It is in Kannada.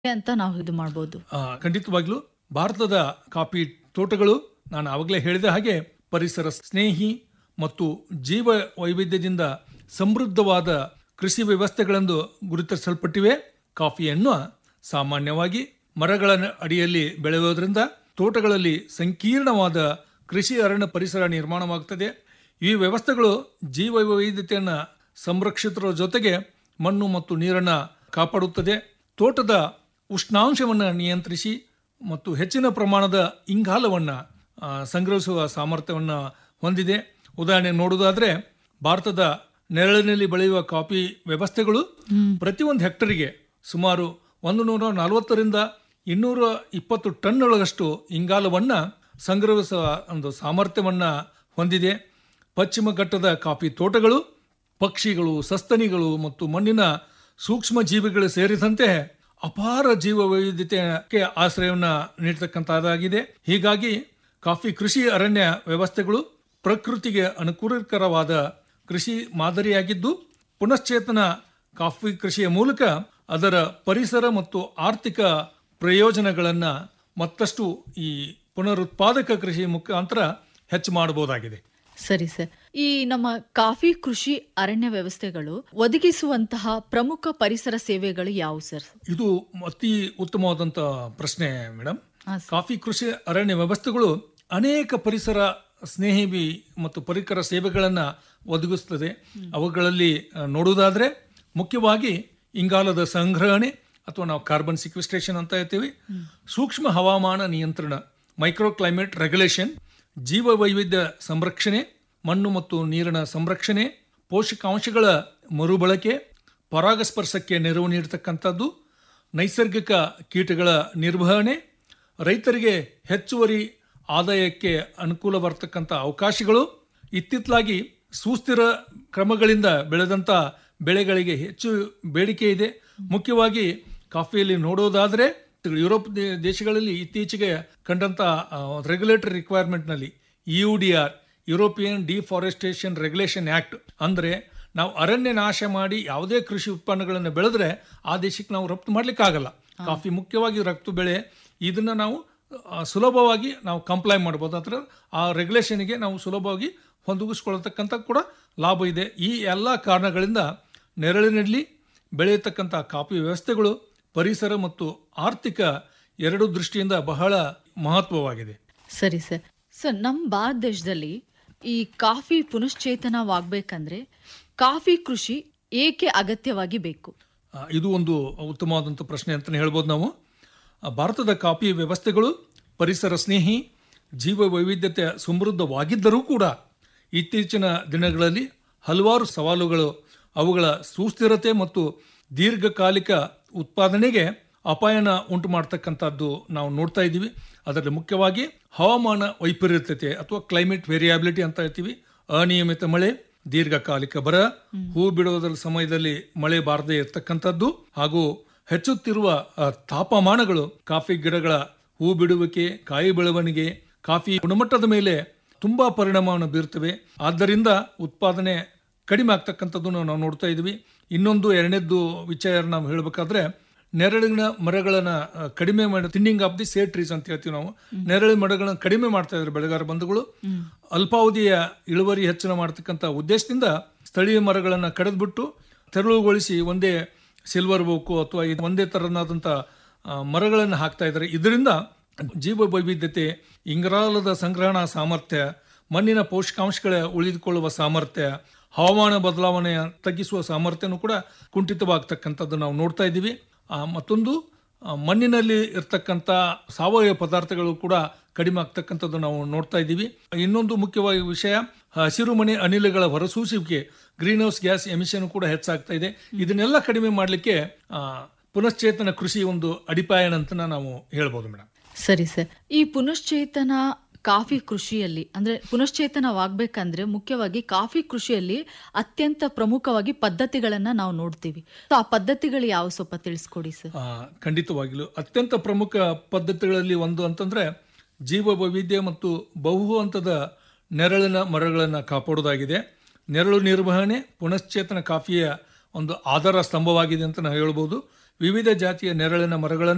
ಅಂತ ನಾವು ಇದು ಮಾಡ್ಬೋದು ಆ, ಖಂಡಿತವಾಗ್ಲೂ ಭಾರತದ ಕಾಫಿ ತೋಟಗಳು ನಾನು ಆವಾಗಲೇ ಹೇಳಿದ ಹಾಗೆ ಪರಿಸರ ಸ್ನೇಹಿ ಮತ್ತು ಜೀವ ವೈವಿಧ್ಯದಿಂದ ಸಮೃದ್ಧವಾದ ಕೃಷಿ ವ್ಯವಸ್ಥೆಗಳೆಂದು ಗುರುತಿಸಲ್ಪಟ್ಟಿವೆ ಕಾಫಿಯನ್ನು ಸಾಮಾನ್ಯವಾಗಿ ಮರಗಳ ಅಡಿಯಲ್ಲಿ ಬೆಳೆಯುವುದರಿಂದ ತೋಟಗಳಲ್ಲಿ ಸಂಕೀರ್ಣವಾದ ಕೃಷಿ ಅರಣ್ಯ ಪರಿಸರ ನಿರ್ಮಾಣವಾಗುತ್ತದೆ ಈ ವ್ಯವಸ್ಥೆಗಳು ಜೀವ ವೈವಿಧ್ಯತೆಯನ್ನು ಸಂರಕ್ಷಿತರ ಜೊತೆಗೆ ಮಣ್ಣು ಮತ್ತು ನೀರನ್ನು ಕಾಪಾಡುತ್ತದೆ ತೋಟದ ಉಷ್ಣಾಂಶವನ್ನು ನಿಯಂತ್ರಿಸಿ ಮತ್ತು ಹೆಚ್ಚಿನ ಪ್ರಮಾಣದ ಇಂಗಾಲವನ್ನು ಆ, ಸಂಗ್ರಹಿಸುವ ಸಾಮರ್ಥ್ಯವನ್ನು ಹೊಂದಿದೆ ಉದಾಹರಣೆ ನೋಡುವುದಾದ್ರೆ ಭಾರತದ ನೆರಳಿನಲ್ಲಿ ಬೆಳೆಯುವ ಕಾಫಿ ವ್ಯವಸ್ಥೆಗಳು ಪ್ರತಿಯೊಂದು ಹೆಕ್ಟರ್ಗೆ ಸುಮಾರು ಒಂದು ನೂರ ನಲವತ್ತರಿಂದ ಇನ್ನೂರ ಇಪ್ಪತ್ತು ಟನ್ನೊಳಗಷ್ಟು ಇಂಗಾಲವನ್ನು ಸಂಗ್ರಹಿಸುವ ಒಂದು ಸಾಮರ್ಥ್ಯವನ್ನು ಹೊಂದಿದೆ ಪಶ್ಚಿಮ ಘಟ್ಟದ ಕಾಫಿ ತೋಟಗಳು ಪಕ್ಷಿಗಳು ಸಸ್ತನಿಗಳು ಮತ್ತು ಮಣ್ಣಿನ ಸೂಕ್ಷ್ಮ ಜೀವಿಗಳು ಸೇರಿದಂತೆ ಅಪಾರ ಜೀವ ವೈವಿಧ್ಯತೆಗೆ ಆಶ್ರಯವನ್ನ ನೀಡತಕ್ಕಂತಹದ್ದಾಗಿದೆ ಹೀಗಾಗಿ ಕಾಫಿ ಕೃಷಿ ಅರಣ್ಯ ವ್ಯವಸ್ಥೆಗಳು ಪ್ರಕೃತಿಗೆ ಅನುಕೂಲಕರವಾದ ಕೃಷಿ ಮಾದರಿಯಾಗಿದ್ದು ಪುನಶ್ಚೇತನ ಕಾಫಿ ಕೃಷಿಯ ಮೂಲಕ ಅದರ ಪರಿಸರ ಮತ್ತು ಆರ್ಥಿಕ ಪ್ರಯೋಜನಗಳನ್ನು ಮತ್ತಷ್ಟು ಈ ಪುನರುತ್ಪಾದಕ ಕೃಷಿ ಮುಖಾಂತರ ಹೆಚ್ಚು ಮಾಡಬಹುದಾಗಿದೆ ಸರಿ ಸರ್ ಈ ನಮ್ಮ ಕಾಫಿ ಕೃಷಿ ಅರಣ್ಯ ವ್ಯವಸ್ಥೆಗಳು ಒದಗಿಸುವಂತಹ ಪ್ರಮುಖ ಪರಿಸರ ಸೇವೆಗಳು ಯಾವುವು ಸರ್ ಇದು ಅತಿ ಉತ್ತಮವಾದಂತ ಪ್ರಶ್ನೆ ಮೇಡಮ್ ಹಾ, ಕಾಫಿ ಕೃಷಿ ಅರಣ್ಯ ವ್ಯವಸ್ಥೆಗಳು ಅನೇಕ ಪರಿಸರ ಸ್ನೇಹಿ ಮತ್ತು ಪರಿಕರ ಸೇವೆಗಳನ್ನು ಒದಗಿಸುತ್ತದೆ ಅವುಗಳಲ್ಲಿ ಆ, ನೋಡುವುದಾದ್ರೆ ಮುಖ್ಯವಾಗಿ ಇಂಗಾಲದ ಸಂಗ್ರಹಣೆ ಅಥವಾ ನಾವು ಕಾರ್ಬನ್ ಸಿಕ್ವಿಸ್ಟ್ರೇಷನ್ ಅಂತ ಹೇಳ್ತೀವಿ ಸೂಕ್ಷ್ಮ ಹವಾಮಾನ ನಿಯಂತ್ರಣ ಮೈಕ್ರೋ ಕ್ಲೈಮೇಟ್ ರೆಗ್ಯುಲೇಷನ್ ಜೀವ ವೈವಿಧ್ಯ ಸಂರಕ್ಷಣೆ ಮಣ್ಣು ಮತ್ತು ನೀರಿನ ಸಂರಕ್ಷಣೆ ಪೋಷಕಾಂಶಗಳ ಮರುಬಳಕೆ ಪರಾಗಸ್ಪರ್ಶಕ್ಕೆ ನೆರವು ನೀಡತಕ್ಕಂಥದ್ದು ನೈಸರ್ಗಿಕ ಕೀಟಗಳ ನಿರ್ವಹಣೆ ರೈತರಿಗೆ ಹೆಚ್ಚುವರಿ ಆದಾಯಕ್ಕೆ ಅನುಕೂಲ ಬರ್ತಕ್ಕಂಥ ಅವಕಾಶಗಳು ಇತ್ತಿತ್ತಲಾಗಿ ಸುಸ್ಥಿರ ಕ್ರಮಗಳಿಂದ ಬೆಳೆದಂಥ ಬೆಳೆಗಳಿಗೆ ಹೆಚ್ಚು ಬೇಡಿಕೆ ಇದೆ ಮುಖ್ಯವಾಗಿ ಕಾಫಿಯಲ್ಲಿ ನೋಡೋದಾದರೆ ಯುರೋಪ್ ದೇ- ದೇಶಗಳಲ್ಲಿ ಇತ್ತೀಚೆಗೆ ಕಂಡಂಥ ರೆಗ್ಯುಲೇಟರಿ ರಿಕ್ವೈರ್ಮೆಂಟ್ನಲ್ಲಿ U D R European deforestation regulation act ಅಂದರೆ ನಾವು ಅರಣ್ಯ ನಾಶ ಮಾಡಿ ಯಾವುದೇ ಕೃಷಿ ಉತ್ಪನ್ನಗಳನ್ನು ಬೆಳೆದ್ರೆ ಆ ದೇಶಕ್ಕೆ ನಾವು ರಫ್ತು ಮಾಡ್ಲಿಕ್ಕೆ ಆಗಲ್ಲ ಕಾಫಿ ಮುಖ್ಯವಾಗಿ ರಫ್ತು ಬೆಳೆ ಇದನ್ನ ನಾವು ಆ, ಸುಲಭವಾಗಿ ನಾವು ಕಂಪ್ಲೈ ಮಾಡ್ಬೋದು ಅಂದ್ರೆ ಆ ರೆಗ್ಯುಲೇಷನ್ಗೆ ನಾವು ಸುಲಭವಾಗಿ ಹೊಂದಿಸ್ಕೊಳ್ತಕ್ಕಂಥ ಕೂಡ ಲಾಭ ಇದೆ ಈ ಎಲ್ಲ ಕಾರಣಗಳಿಂದ ನೆರಳಿನಲ್ಲಿ ಬೆಳೆಯತಕ್ಕಂಥ ಕಾಫಿ ವ್ಯವಸ್ಥೆಗಳು ಪರಿಸರ ಮತ್ತು ಆರ್ಥಿಕ ಎರಡು ದೃಷ್ಟಿಯಿಂದ ಬಹಳ ಮಹತ್ವವಾಗಿದೆ ಸರಿ ಸರ್ ಸರ್ ನಮ್ಮ ಭಾರತ ದೇಶದಲ್ಲಿ ಈ ಕಾಫಿ ಪುನಶ್ಚೇತನವಾಗಬೇಕಂದ್ರೆ ಕಾಫಿ ಕೃಷಿ ಏಕೆ ಅಗತ್ಯವಾಗಿ ಬೇಕು ಆ, ಇದು ಒಂದು ಉತ್ತಮವಾದಂಥ ಪ್ರಶ್ನೆ ಅಂತಲೇ ಹೇಳ್ಬೋದು ನಾವು ಆ, ಭಾರತದ ಕಾಫಿ ವ್ಯವಸ್ಥೆಗಳು ಪರಿಸರ ಸ್ನೇಹಿ ಜೀವ ವೈವಿಧ್ಯತೆ ಸಮೃದ್ಧವಾಗಿದ್ದರೂ ಕೂಡ ಇತ್ತೀಚಿನ ದಿನಗಳಲ್ಲಿ ಹಲವಾರು ಸವಾಲುಗಳು ಅವುಗಳ ಸುಸ್ಥಿರತೆ ಮತ್ತು ದೀರ್ಘಕಾಲಿಕ ಉತ್ಪಾದನೆಗೆ ಅಪಾಯನ ಉಂಟು ಮಾಡ್ತಕ್ಕಂಥದ್ದು ನಾವು ನೋಡ್ತಾ ಇದ್ದೀವಿ ಅದರಲ್ಲಿ ಮುಖ್ಯವಾಗಿ ಹವಾಮಾನ ವೈಪರೀತ್ಯತೆ ಅಥವಾ ಕ್ಲೈಮೇಟ್ ವೇರಿಯಾಬಿಲಿಟಿ ಅಂತ ಹೇಳ್ತೀವಿ ಅನಿಯಮಿತ ಮಳೆ ದೀರ್ಘಕಾಲಿಕ ಬರ ಹೂ ಬಿಡುವುದರ ಸಮಯದಲ್ಲಿ ಮಳೆ ಬಾರದೇ ಇರತಕ್ಕಂಥದ್ದು ಹಾಗೂ ಹೆಚ್ಚುತ್ತಿರುವ ಆ, ತಾಪಮಾನಗಳು ಕಾಫಿ ಗಿಡಗಳ ಹೂ ಬಿಡುವಿಕೆ ಕಾಯಿ ಬೆಳವಣಿಗೆ ಕಾಫಿ ಗುಣಮಟ್ಟದ ಮೇಲೆ ತುಂಬಾ ಪರಿಣಾಮವನ್ನು ಬೀರ್ತವೆ ಆದ್ದರಿಂದ ಉತ್ಪಾದನೆ ಕಡಿಮೆ ಆಗ್ತಕ್ಕಂಥದ್ದನ್ನು ನಾವು ನೋಡ್ತಾ ಇದ್ವಿ ಇನ್ನೊಂದು ಎರಡನೇದ್ದು ವಿಚಾರ ನಾವು ಹೇಳಬೇಕಾದ್ರೆ ನೆರಳಿನ ಮರಗಳನ್ನ ಆ, ಕಡಿಮೆ ಮಾಡಿ thinning of the say trees ಅಂತ ಹೇಳ್ತೀವಿ ನಾವು ನೆರಳಿನ ಮರಗಳನ್ನ ಕಡಿಮೆ ಮಾಡ್ತಾ ಇದ್ದಾರೆ ಬೆಳೆಗಾರ ಬಂಧುಗಳು ಅಲ್ಪಾವಧಿಯ ಇಳುವರಿ ಹೆಚ್ಚಳ ಮಾಡತಕ್ಕಂಥ ಉದ್ದೇಶದಿಂದ ಸ್ಥಳೀಯ ಮರಗಳನ್ನ ಕಡಿದ್ಬಿಟ್ಟು ತೆರಳುಗೊಳಿಸಿ ಒಂದೇ ಸಿಲ್ವರ್ ಬೋಕು ಅಥವಾ ಇದು ಒಂದೇ ತರನಾದಂಥ ಮರಗಳನ್ನು ಹಾಕ್ತಾ ಇದ್ದಾರೆ ಇದರಿಂದ ಜೀವ ವೈವಿಧ್ಯತೆ ಇಂಗಾಲದ ಸಂಗ್ರಹಣಾ ಸಾಮರ್ಥ್ಯ ಮಣ್ಣಿನ ಪೋಷಕಾಂಶಗಳ ಉಳಿದುಕೊಳ್ಳುವ ಸಾಮರ್ಥ್ಯ ಹವಾಮಾನ ಬದಲಾವಣೆಯ ತಗ್ಗಿಸುವ ಸಾಮರ್ಥ್ಯನೂ ಕೂಡ ಕುಂಠಿತವಾಗ್ತಕ್ಕಂಥದ್ದು ನಾವು ನೋಡ್ತಾ ಇದ್ದೀವಿ ಆ, ಮತ್ತೊಂದು ಆ, ಮಣ್ಣಿನಲ್ಲಿ ಇರ್ತಕ್ಕಂಥ ಸಾವಯವ ಪದಾರ್ಥಗಳು ಕೂಡ ಕಡಿಮೆ ಆಗ್ತಕ್ಕಂಥದ್ದು ನಾವು ನೋಡ್ತಾ ಇದ್ದೀವಿ ಇನ್ನೊಂದು ಮುಖ್ಯವಾಗಿ ವಿಷಯ ಹಸಿರು ಮನೆ ಅನಿಲಗಳ ಹೊರಸೂಸುವಿಕೆ ಗ್ರೀನ್ ಹೌಸ್ ಗ್ಯಾಸ್ ಎಮಿಷನ್ ಕೂಡ ಹೆಚ್ಚಾಗ್ತಾ ಇದೆ ಇದನ್ನೆಲ್ಲ ಕಡಿಮೆ ಮಾಡಲಿಕ್ಕೆ ಪುನಶ್ಚೇತನ ಕೃಷಿ ಒಂದು ಅಡಿಪಾಯನ ಅಂತ ನಾವು ಹೇಳ್ಬೋದು ಮೇಡಮ್ ಸರಿ ಸರ್ ಈ ಪುನಶ್ಚೇತನ ಕಾಫಿ ಕೃಷಿಯಲ್ಲಿ ಅಂದ್ರೆ ಪುನಶ್ಚೇತನವಾಗಬೇಕಂದ್ರೆ ಮುಖ್ಯವಾಗಿ ಕಾಫಿ ಕೃಷಿಯಲ್ಲಿ ಅತ್ಯಂತ ಪ್ರಮುಖವಾಗಿ ಪದ್ಧತಿಗಳನ್ನ ನಾವು ನೋಡ್ತೀವಿ So, ಆ ಪದ್ಧತಿಗಳು ಯಾವ ಸ್ವಲ್ಪ ತಿಳಿಸ್ಕೊಡಿ ಸರ್ ಆ, ಖಂಡಿತವಾಗಿಲು ಅತ್ಯಂತ ಪ್ರಮುಖ ಪದ್ಧತಿಗಳಲ್ಲಿ ಒಂದು ಅಂತಂದ್ರೆ ಜೀವ ವೈವಿಧ್ಯ ಮತ್ತು ಬಹು ಹಂತದ ನೆರಳಿನ ಮರಗಳನ್ನು ಕಾಪಾಡೋದಾಗಿದೆ ನೆರಳು ನಿರ್ವಹಣೆ ಪುನಶ್ಚೇತನ ಕಾಫಿಯ ಒಂದು ಆಧಾರ ಸ್ತಂಭವಾಗಿದೆ ಅಂತ ನಾವು ಹೇಳ್ಬೋದು ವಿವಿಧ ಜಾತಿಯ ನೆರಳಿನ ಮರಗಳನ್ನು